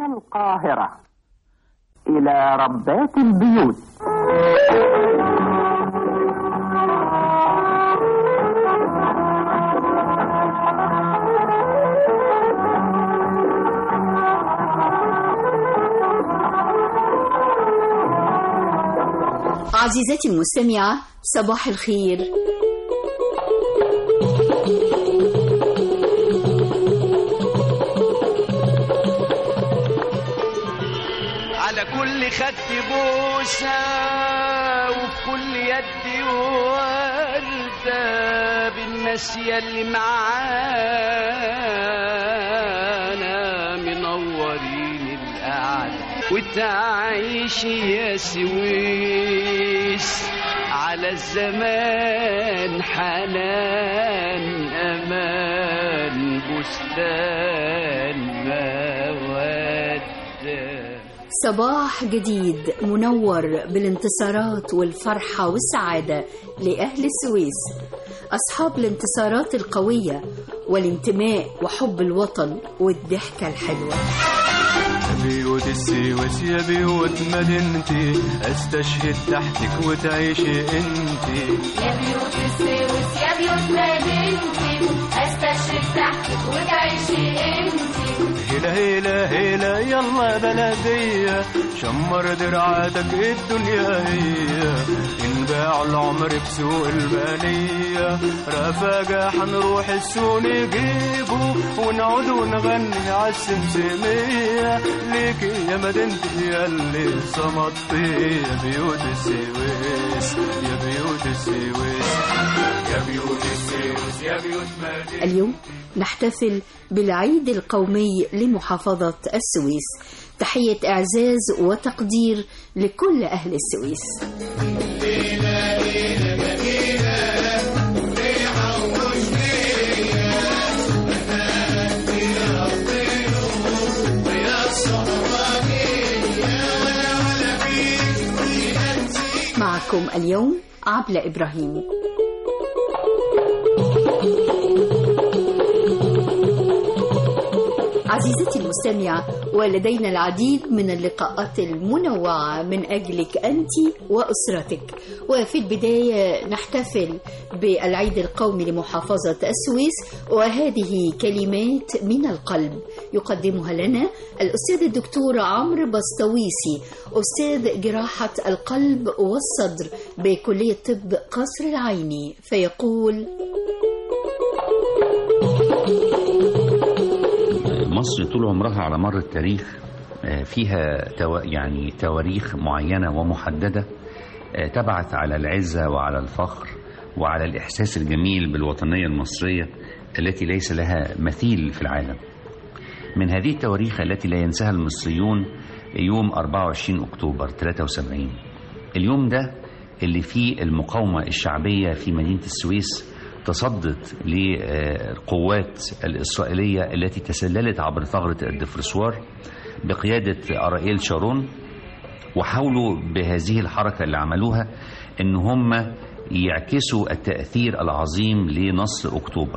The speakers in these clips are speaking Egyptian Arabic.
من القاهرة إلى ربات البيوت عزيزتي المستمعة صباح الخير على كل خد بوسة وفي كل يد وردة بالنسية اللي معانا منورين القعدة وتعيش يا سويس على الزمان حنان أمان بستان مودة صباح جديد منور بالانتصارات والفرحة والسعادة لأهل السويس أصحاب الانتصارات القوية والانتماء وحب الوطن والضحكة الحلوة بيوت السويس يا بيوت مدينتي استشهد تحتك وتعيشي انتي يا بيوت السويس يا بيوت مدينتي استشرق تحتك وتعيشي انتي هلا هلا هلا يلا بلدية شمر درعاتك الدنيا هي انباع العمر بسوق المالية رفاقة حنروح السوق نجيبه ونعود ونغني عالسمسمية ليك يا مدينتي يا اللي صمتي يا بيوت السويس يا بيوت السويس يا بيوت السويس يا بيوت مدينتي اليوم نحتفل بالعيد القومي لمحافظة السويس تحية إعزاز وتقدير لكل أهل السويس معكم اليوم عبلة إبراهيم عزيزتي المستمعة ولدينا العديد من اللقاءات المنوعة من أجلك أنت وأسرتك وفي البداية نحتفل بالعيد القومي لمحافظة السويس وهذه كلمات من القلب يقدمها لنا الأستاذ الدكتور عمرو بسطويسي أستاذ جراحة القلب والصدر بكلية طب قصر العيني فيقول مصر طول عمرها على مر التاريخ آه، فيها تو... يعني تواريخ معينة ومحددة آه، تبعث على العزة وعلى الفخر وعلى الإحساس الجميل بالوطنية المصرية التي ليس لها مثيل في العالم من هذه التواريخ التي لا ينساها المصريون يوم 24 أكتوبر 73 اليوم ده اللي فيه المقاومة الشعبية في مدينة السويس تصدت للقوات الإسرائيلية التي تسللت عبر ثغرة الدفرسوار بقيادة أرائيل شارون وحاولوا بهذه الحركة اللي عملوها ان هم يعكسوا التأثير العظيم لنصر أكتوبر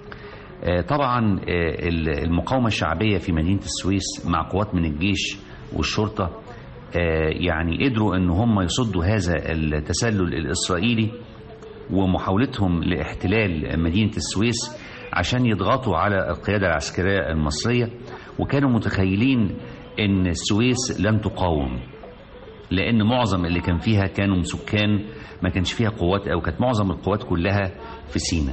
آه، طبعا آه، المقاومة الشعبية في مدينة السويس مع قوات من الجيش والشرطة آه، يعني قدروا ان هم يصدوا هذا التسلل الإسرائيلي ومحاولتهم لاحتلال مدينة السويس عشان يضغطوا على القيادة العسكرية المصرية وكانوا متخيلين ان السويس لن تقاوم لان معظم اللي كان فيها كانوا سكان ما كانش فيها قوات او كانت معظم القوات كلها في سيناء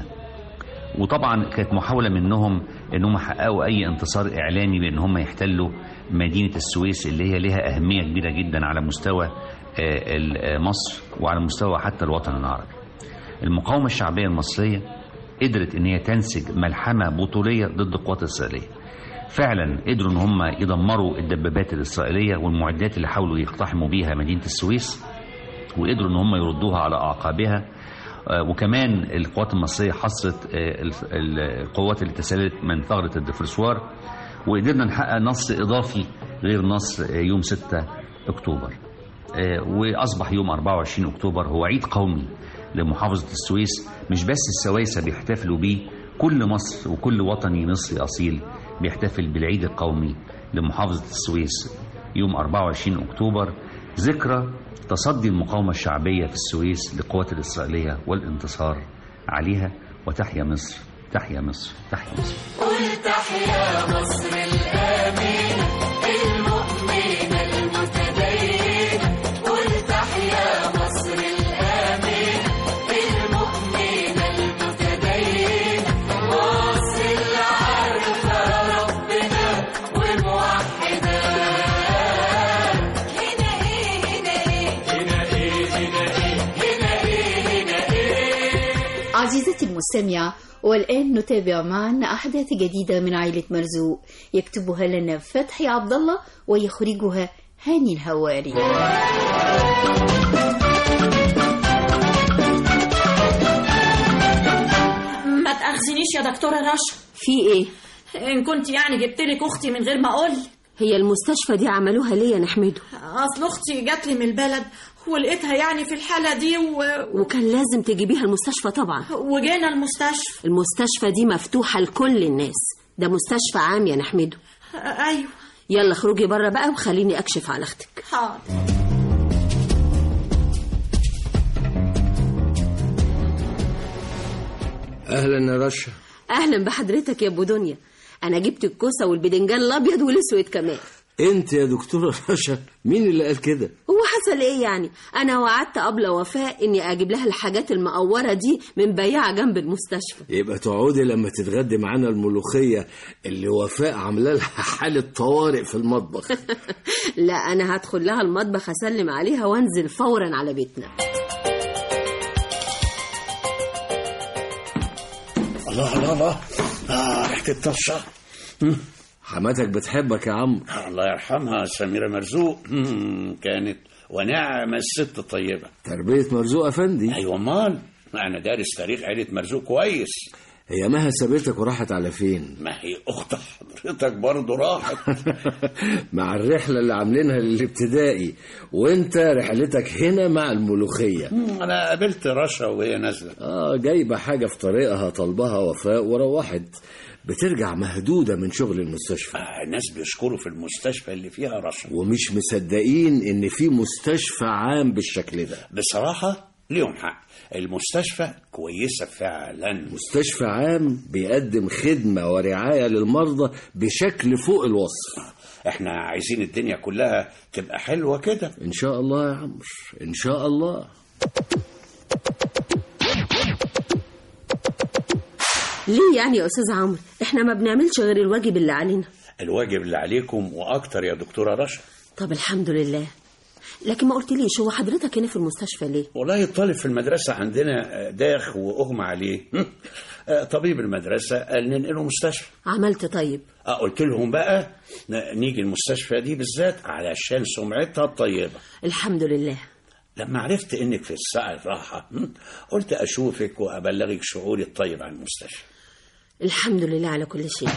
وطبعا كانت محاولة منهم انهم حققوا اي انتصار اعلامي بان هم يحتلوا مدينة السويس اللي هي لها اهمية كبيرة جدا على مستوى آه، ال- آه، مصر وعلى مستوى حتى الوطن العربي المقاومة الشعبية المصرية قدرت ان هي تنسج ملحمة بطولية ضد القوات الإسرائيلية فعلا قدروا ان هم يدمروا الدبابات الإسرائيلية والمعدات اللي حاولوا يقتحموا بيها مدينة السويس وقدروا ان هم يردوها على أعقابها آه، وكمان القوات المصرية حصرت آه، الف- ال- القوات اللي تسللت من ثغرة الدفرسوار وقدرنا نحقق نصر إضافي غير نصر آه، يوم 6 أكتوبر آه، وأصبح يوم 24 أكتوبر هو عيد قومي لمحافظة السويس مش بس السويسة بيحتفلوا بيه كل مصر وكل وطني مصري أصيل بيحتفل بالعيد القومي لمحافظة السويس يوم 24 أكتوبر ذكرى تصدي المقاومة الشعبية في السويس للقوات الإسرائيلية والانتصار عليها وتحيا مصر تحيا مصر تحيا مصر قل تحيا مصر الآمنة المؤمنة المتدينة قل تحيا مصر الآمنة المؤمنة المتدينة مصر اللي عارفة ربنا وموحدة هنا ايه هنا ايه هنا ايه هنا ايه هنا ايه هنا ايه عزيزتي المستمعة والآن نتابع معا أحداث جديدة من عائلة مرزوق يكتبها لنا فتحي عبد الله ويخرجها هاني الهواري ما تأخذنيش يا دكتورة رشا في ايه إن كنت يعني جبت لك أختي من غير ما أقول هي المستشفى دي عملوها ليه يا نحمده أصل أختي جات لي من البلد ولقيتها يعني في الحالة دي و... وكان لازم تجيبيها المستشفى طبعا وجينا المستشفى المستشفى دي مفتوحة لكل الناس ده مستشفى عام يا نحمده أيوه يلا اخرجي بره بقى وخليني اكشف على اختك حاضر اهلا يا رشا اهلا بحضرتك يا ابو دنيا انا جبت الكوسه والبدنجان الابيض والاسود كمان انت يا دكتوره رشا مين اللي قال كده هو حصل ايه يعني انا وعدت ابله وفاء اني اجيب لها الحاجات المقوره دي من بياعه جنب المستشفى يبقى تقعدي لما تتغدي معانا الملوخيه اللي وفاء عامله لها حاله طوارئ في المطبخ لا انا هدخل لها المطبخ اسلم عليها وانزل فورا على بيتنا الله الله الله اه ريحه الطشه حماتك بتحبك يا عم الله يرحمها سميرة مرزوق مم، كانت ونعم الست طيبة تربيه مرزوق افندي أيوة أمال أنا دارس تاريخ عيلة مرزوق كويس هي مها سابتك وراحت على فين ما هي أخت حضرتك برضه راحت مع الرحله اللي عاملينها للابتدائي وانت رحلتك هنا مع الملوخيه مم، أنا قابلت رشا وهي نازلة اه جايبه حاجه في طريقها طلبها وفاء وروحت بترجع مهدوده من شغل المستشفى آه، الناس بيشكروا في المستشفى اللي فيها رشا ومش مصدقين ان في مستشفى عام بالشكل ده بصراحة ليهم حق المستشفى كويسة فعلا مستشفى عام بيقدم خدمه ورعايه للمرضى بشكل فوق الوصف احنا عايزين الدنيا كلها تبقى حلوة كده ان شاء الله يا عمرو ان شاء الله ليه يعني يا استاذ عمرو احنا ما بنعملش غير الواجب اللي علينا الواجب اللي عليكم وأكتر يا دكتورة رشا طب الحمد لله لكن ما قلتليش هو حضرتك هنا في المستشفى ليه والله الطالب في المدرسة عندنا داخ وأغمى عليه طبيب المدرسة قال ننقله مستشفى عملت طيب آه، قلت لهم بقى ن- نيجي المستشفى دي بالذات علشان سمعتها الطيبة الحمد لله لما عرفت انك في الساعة الراحة م، قلت اشوفك وابلغك شعوري الطيب عن المستشفى الحمد لله على كل شيء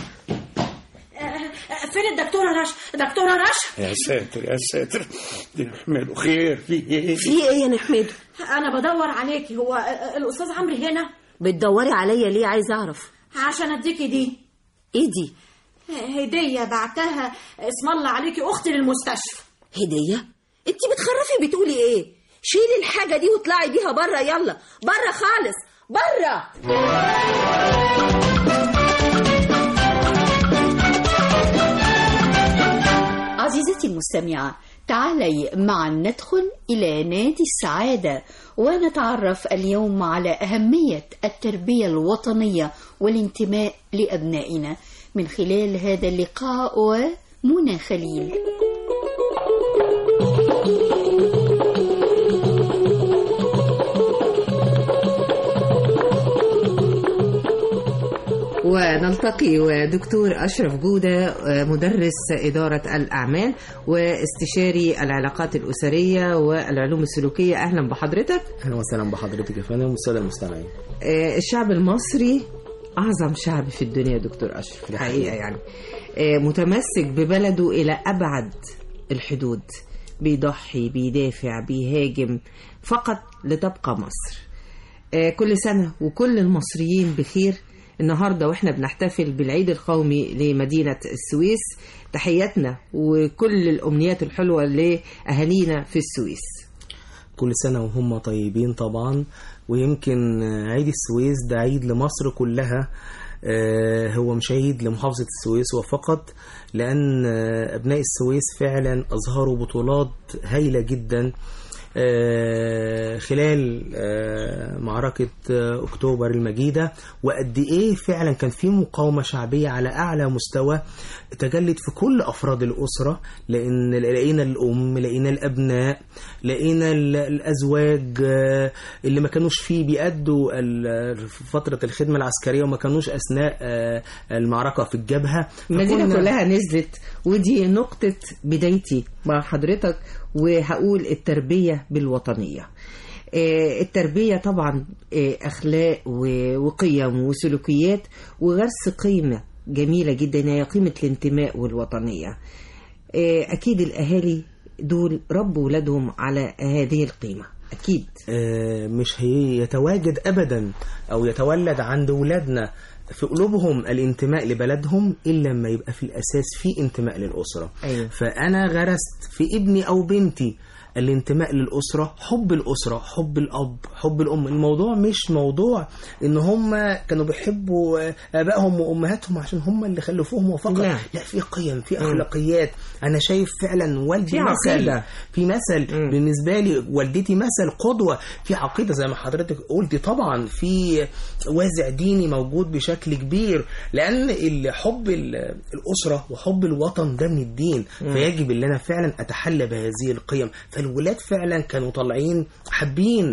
فين الدكتورة رشا دكتورة رشا يا ساتر يا ساتر دي نحمله خير في ايه في ايه يا نحمده أنا بدور عليكي هو الأستاذ عمرو هنا بتدوري عليا ليه عايز اعرف عشان أديكي دي ايه دي هدية بعتها اسم الله عليكي أختي للمستشفى هديه انت بتخرفي بتقولي ايه شيلي الحاجه دي واطلعي بيها بره يلا بره خالص بره عزيزتي المستمعة تعالي معا ندخل إلى نادي السعادة ونتعرف اليوم على أهمية التربية الوطنية والانتماء لأبنائنا من خلال هذا اللقاء ومنى خليل ونلتقي ودكتور أشرف جودة مدرس إدارة الأعمال واستشاري العلاقات الأسرية والعلوم السلوكية أهلا بحضرتك اهلا وسهلا بحضرتك يا فندم والساده المستمعين آه، الشعب المصري أعظم شعب في الدنيا يا دكتور أشرف الحقيقة يعني آه، متمسك ببلده إلى أبعد الحدود بيضحي بيدافع بيهاجم فقط لتبقى مصر آه، كل سنة وكل المصريين بخير النهارده واحنا بنحتفل بالعيد القومي لمدينه السويس تحياتنا وكل الامنيات الحلوه لاهالينا في السويس كل سنة وهم طيبين طبعا ويمكن عيد السويس ده عيد لمصر كلها آه، هو مش عيد لمحافظة السويس وفقط لأن آه، أبناء السويس فعلا أظهروا بطولات هايلة جدا آه، خلال آه، معركة آه، أكتوبر المجيدة وقد إيه فعلا كان في مقاومة شعبية على أعلى مستوى تجلت في كل أفراد الأسرة لأن لقينا الأم لقينا الأبناء لقينا ال- الأزواج آه، اللي ما كانوش فيه بيأدوا ال- فترة الخدمة العسكرية وما كانوش أثناء آه، المعركة في الجبهة المدينة فكنا- كلها نزلت ودي نقطة بدايتي مع حضرتك وهقول التربية بالوطنية آه، التربية طبعا آه، أخلاق و- وقيم وسلوكيات وغرس قيمة جميلة جدا هي قيمة الانتماء والوطنية آه، أكيد الأهالي دول ربوا ولادهم على هذه القيمة أكيد آه، مش هيتواجد ابدا او يتولد عند ولادنا في قلوبهم الانتماء لبلدهم الا لما يبقى في الاساس في انتماء للاسره أيوة. فانا غرست في ابني او بنتي الانتماء للأسرة حب الأسرة حب الأب حب الأم الموضوع مش موضوع إن هم كانوا بيحبوا آبائهم وأمهاتهم عشان هم اللي خلفوهم وفقط لا. لا في قيم في أخلاقيات أنا شايف فعلا والدي في مثل عقيدة. في مثل بالنسبة لي والدتي مثل قدوة في عقيدة زي ما حضرتك قلتي طبعا في وازع ديني موجود بشكل كبير لأن الحب ال- الأسرة وحب الوطن ده من الدين مم. فيجب ان انا فعلا اتحلى بهذه القيم فالولاد فعلا كانوا طالعين حابين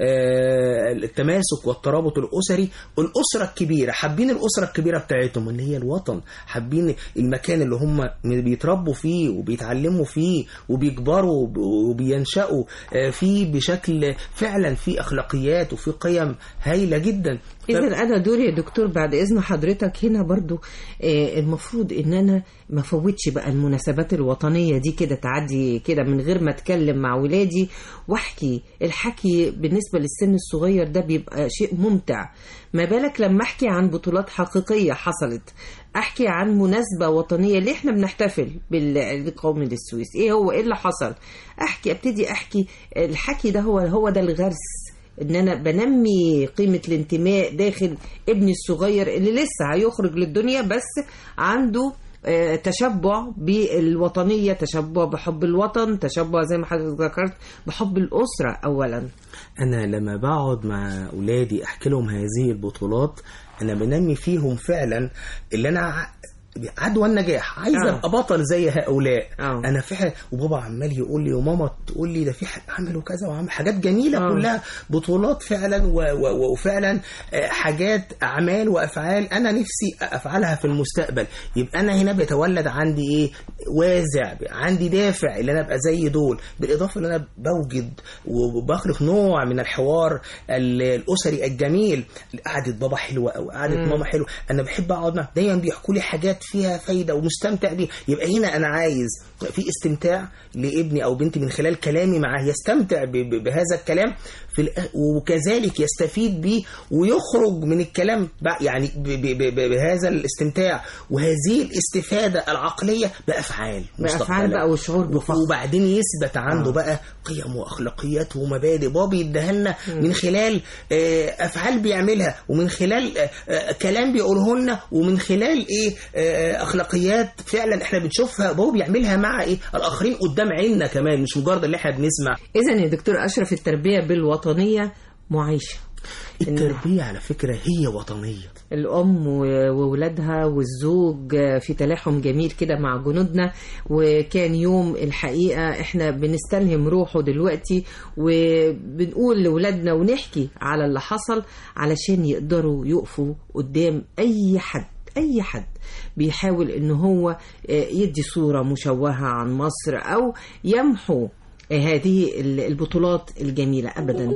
آه، التماسك والترابط الاسري الاسره الكبيره حابين الاسره الكبيره بتاعتهم اللي هي الوطن حابين المكان اللي هم بيتربوا فيه وبيتعلموا فيه وبيكبروا وب- وبينشأوا آه، فيه بشكل فعلا فيه اخلاقيات وفيه قيم هايله جدا ف- إذا أنا دوري يا دكتور بعد إذن حضرتك هنا برضو آه، المفروض إن أنا ما فوتش بقى المناسبات الوطنية دي كده تعدي كده من غير ما أتكلم مع ولادي وأحكي الحكي بالنسبة للسن الصغير ده بيبقى شيء ممتع ما بالك لما أحكي عن بطولات حقيقية حصلت أحكي عن مناسبة وطنية ليه إحنا بنحتفل بالعيد القومي للسويس إيه هو إيه اللي حصل أحكي أبتدي أحكي الحكي ده هو هو ده الغرس ان انا بنمي قيمة الانتماء داخل ابني الصغير اللي لسه هيخرج للدنيا بس عنده آه، تشبع بالوطنية تشبع بحب الوطن تشبع زي ما حضرتك ذكرت بحب الأسرة أولا انا لما بقعد مع اولادي احكي لهم هذه البطولات انا بنمي فيهم فعلا اللي انا ع- عدوى النجاح عايز آه. ابقى بطل زي هؤلاء آه. انا فعلا وبابا عمال يقول لي وماما تقول لي ده في حد عملوا كذا وعمل حاجات جميله آه. كلها بطولات فعلا و و وفعلا آه، حاجات اعمال وافعال انا نفسي افعلها في المستقبل يبقى انا هنا بيتولد عندي ايه وازع عندي دافع اللي انا ابقى زي دول بالاضافه ان انا بوجد وبخلق نوع من الحوار ال- الاسري الجميل قعده بابا حلوه او قعده مم. ماما حلوه انا بحب اقعد معاهم دايما بيحكوا لي حاجات فيها فايده ومستمتع بيها يبقى هنا انا عايز في استمتاع لابني او بنتي من خلال كلامي معاه يستمتع ب- ب- بهذا الكلام في الأ- وكذلك يستفيد بيه ويخرج من الكلام بع- يعني ب- ب- ب- بهذا الاستمتاع وهذه الاستفاده العقليه بافعال بأفعال مستقبلا. بقى وشعور بفخر وبعدين يثبت عنده آه. بقى قيم واخلاقيات ومبادئ بابا يديها لنا مم. من خلال آه، افعال بيعملها ومن خلال آه، آه، كلام بيقوله لنا ومن خلال ايه آه، اخلاقيات فعلا احنا بنشوفها بابا بيعملها مع ايه الاخرين قدام عيننا كمان مش مجرد اللي احنا بنسمع إذا يا دكتور أشرف التربية بالوطنية معيشة التربيه على فكره هي وطنيه الأم و- وولادها والزوج في تلاحم جميل كده مع جنودنا وكان يوم الحقيقة احنا بنستلهم روحه دلوقتي وبنقول لولادنا ونحكي على اللي حصل علشان يقدروا يقفوا قدام أي حد أي حد بيحاول إن هو آه، يدي صورة مشوهة عن مصر أو يمحو هذه البطولات الجميلة أبداً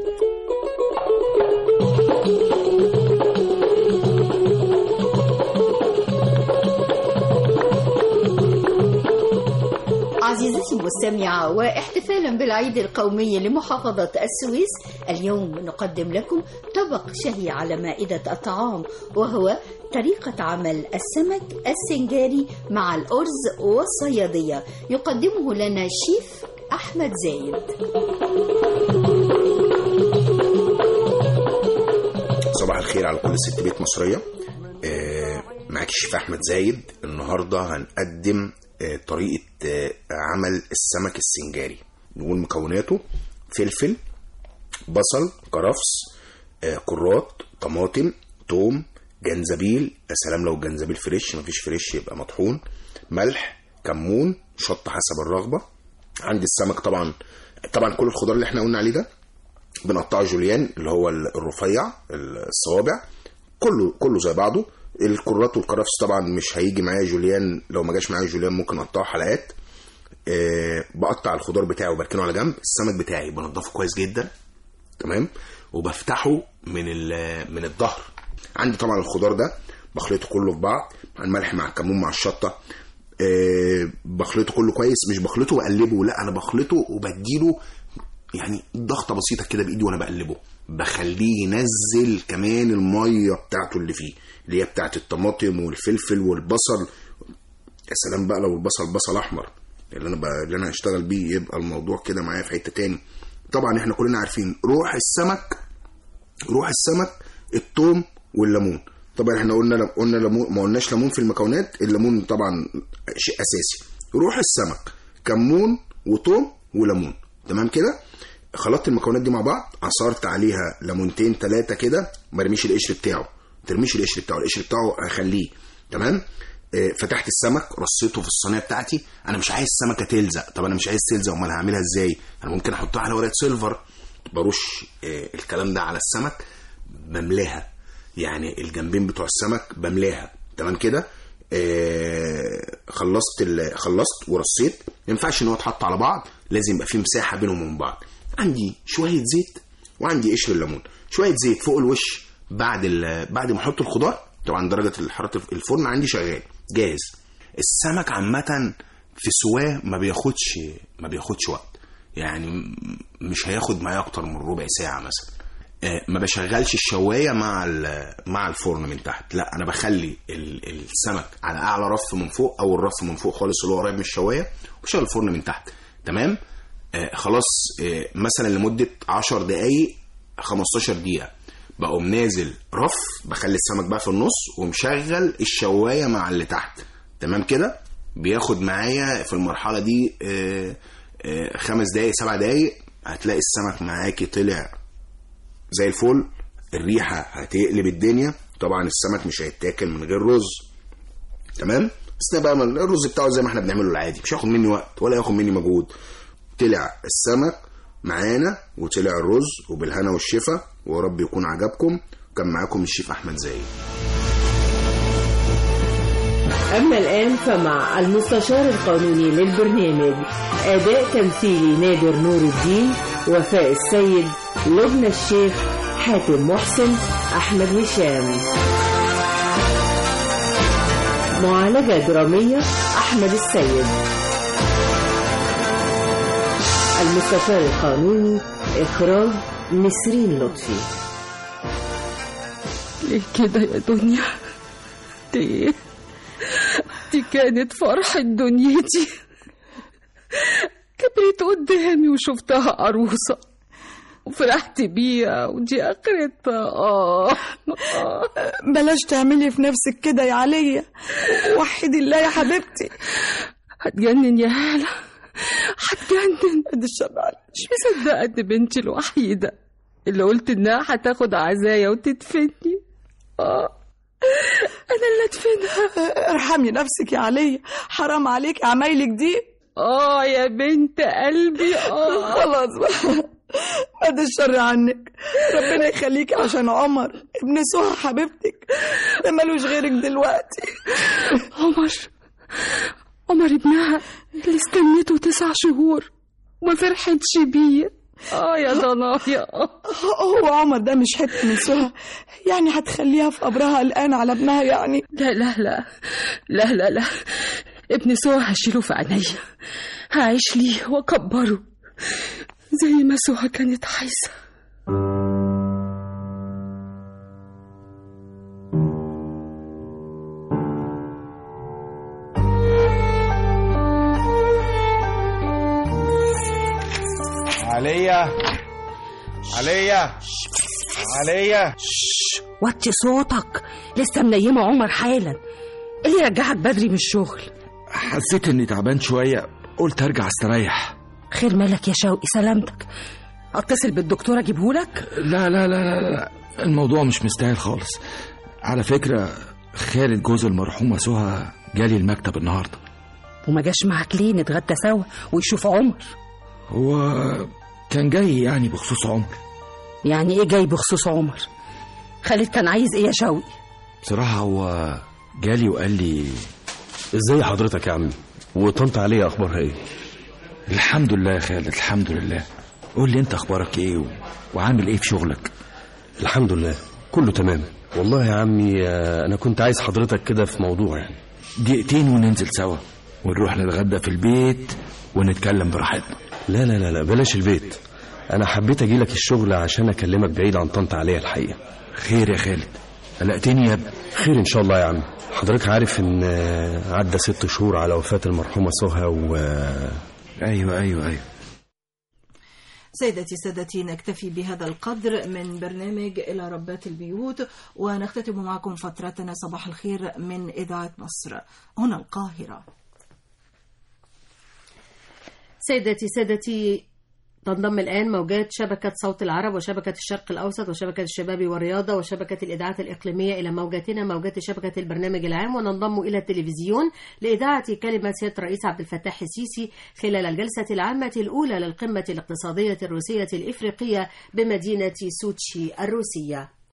عزيزتي المستمعة واحتفالا بالعيد القومي لمحافظة السويس اليوم نقدم لكم طبق شهي على مائدة الطعام وهو طريقة عمل السمك السنجاري مع الأرز والصيادية يقدمه لنا الشيف أحمد زايد صباح الخير على كل ست بيت مصرية آه، معاك الشيف أحمد زايد النهاردة هنقدم آه، طريقة آه، عمل السمك السنجاري نقول مكوناته فلفل بصل كرفس آه، كرات طماطم توم جنزبيل يا سلام لو الجنزبيل فريش مفيش فريش يبقى مطحون ملح كمون شطة حسب الرغبة عندي السمك طبعا طبعا كل الخضار اللي احنا قلنا عليه ده بنقطعه جوليان اللي هو الرفيع الصوابع كله كله زي بعضه الكرات والكرفس طبعا مش هيجي معايا جوليان لو ما جاش معايا جوليان ممكن اقطعه حلقات أه بقطع الخضار بتاعي وبركنه على جنب السمك بتاعي بنضفه كويس جدا تمام وبفتحه من ال- من الظهر عندي طبعا الخضار ده بخلطه كله في بعض مع الملح مع الكمون مع الشطه أه بخلطه كله كويس مش بخلطه واقلبه لا انا بخلطه وبديله يعني ضغطه بسيطه كده بايدي وانا بقلبه بخليه ينزل كمان الميه بتاعته اللي فيه اللي هي بتاعت الطماطم والفلفل والبصل يا سلام بقى لو البصل بصل احمر اللي انا بقى اللي انا هشتغل بيه يبقى الموضوع كده معايا في حته تاني طبعا احنا كلنا عارفين روح السمك روح السمك التوم والليمون طبعا احنا قلنا قلنا ليمون ما قلناش ليمون في المكونات الليمون طبعا شيء اساسي روح السمك كمون وتوم وليمون تمام كده خلطت المكونات دي مع بعض عصرت عليها ليمونتين ثلاثه كده ما رميش القشر بتاعه ما ترميش القشر بتاعه القشر بتاعه هخليه تمام آه، فتحت السمك رصيته في الصينيه بتاعتي انا مش عايز سمكه تلزق طب انا مش عايز تلزق امال هعملها ازاي انا ممكن احطها على ورقه سيلفر برش آه، الكلام ده على السمك بملاها يعني الجنبين بتوع السمك بملاها تمام كده آه خلصت ال- خلصت ورصيت ما ينفعش ان هو يتحط على بعض لازم يبقى في مساحه بينهم وبين بعض عندي شويه زيت وعندي قشر الليمون شويه زيت فوق الوش بعد ال- بعد ما احط الخضار طبعا درجه حراره الفرن عندي شغال جاهز السمك عامه في سواه ما بياخدش ما بياخدش وقت يعني م- مش هياخد معايا اكتر من ربع ساعه مثلا آه، ما بشغلش الشوايه مع ال- مع الفرن من تحت لا انا بخلي ال- السمك على اعلى رف من فوق او الرف من فوق خالص اللي هو قريب من الشوايه وبشغل الفرن من تحت تمام آه خلاص آه مثلا لمده 10 دقائق 15 دقيقه بقوم نازل رف بخلي السمك بقى في النص ومشغل الشوايه مع اللي تحت تمام كده بياخد معايا في المرحله دي آه آه خمس دقائق سبع دقائق هتلاقي السمك معاكي طلع زي الفل الريحه هتقلب الدنيا طبعا السمك مش هيتاكل من غير رز تمام بس بقى من- الرز بتاعه زي ما احنا بنعمله العادي مش هياخد مني وقت ولا ياخد مني مجهود طلع السمك معانا وطلع الرز وبالهنا والشفا ورب يكون عجبكم كان معاكم الشيف احمد زايد أما الآن فمع المستشار القانوني للبرنامج أداء تمثيلي نادر نور الدين وفاء السيد لبنى الشيخ حاتم محسن أحمد هشام معالجة درامية أحمد السيد المستشار القانوني إخراج نسرين لطفي ليه كده يا دنيا دي دي كانت فرحة دنيتي كبرت قدامي وشفتها عروسة وفرحت بيها ودي اخرتها اه بلاش تعملي في نفسك كده يا عليا وحدي الله يا حبيبتي هتجنن يا هالة هتجنن قد الشر عليك. مش مصدقة ان بنتي الوحيدة اللي قلت انها هتاخد عزايا وتدفني اه انا اللي ادفنها ارحمي نفسك يا عليا حرام عليك عمايلك دي اه يا بنت قلبي اه خلاص بقى بعد الشر عنك ربنا يخليكي عشان عمر ابن سهى حبيبتك ده ملوش غيرك دلوقتي عمر عمر ابنها اللي استنيته تسع شهور وما فرحتش بيه اه يا ضنايا هو عمر ده مش حته من سهى يعني هتخليها في قبرها الان على ابنها يعني لا لا لا لا لا لا ابن سوى هشيله في عينيا هعيش ليه واكبره زي ما سهى كانت عايزه عليا عليا عليا وطي صوتك لسه منيمة عمر حالا اللي رجعك بدري من الشغل حسيت اني تعبان شويه قلت ارجع استريح خير مالك يا شوقي سلامتك اتصل بالدكتور اجيبهولك لا لا لا لا, لا. الموضوع مش مستاهل خالص على فكره خالد جوز المرحومه سهى جالي المكتب النهارده وما جاش معاك ليه نتغدى سوا ويشوف عمر هو كان جاي يعني بخصوص عمر يعني ايه جاي بخصوص عمر خالد كان عايز ايه يا شوقي بصراحه هو جالي وقال لي ازاي حضرتك يا عم وطنط عليا اخبارها ايه الحمد لله يا خالد الحمد لله قول لي انت اخبارك ايه و... وعامل ايه في شغلك الحمد لله كله تمام والله يا عمي آه، انا كنت عايز حضرتك كده في موضوع يعني دقيقتين وننزل سوا ونروح نتغدى في البيت ونتكلم براحتنا لا لا لا لا بلاش البيت انا حبيت اجي لك الشغل عشان اكلمك بعيد عن طنط عليا الحقيقه خير يا خالد قلقتني يا ابني خير ان شاء الله يا عم حضرتك عارف ان آه، عدى ست شهور على وفاه المرحومه سهى و ايوه ايوه ايوه سيدتي سادتي نكتفي بهذا القدر من برنامج إلى ربات البيوت ونختتم معكم فترتنا صباح الخير من إذاعة مصر هنا القاهرة سيدتي سادتي تنضم الآن موجات شبكة صوت العرب وشبكة الشرق الأوسط وشبكة الشباب والرياضة وشبكة الإذاعات الإقليمية إلى موجاتنا موجات شبكة البرنامج العام وننضم إلى التلفزيون لإذاعة كلمة سيادة الرئيس عبد الفتاح السيسي خلال الجلسة العامة الأولى للقمة الاقتصادية الروسية الإفريقية بمدينة سوتشي الروسية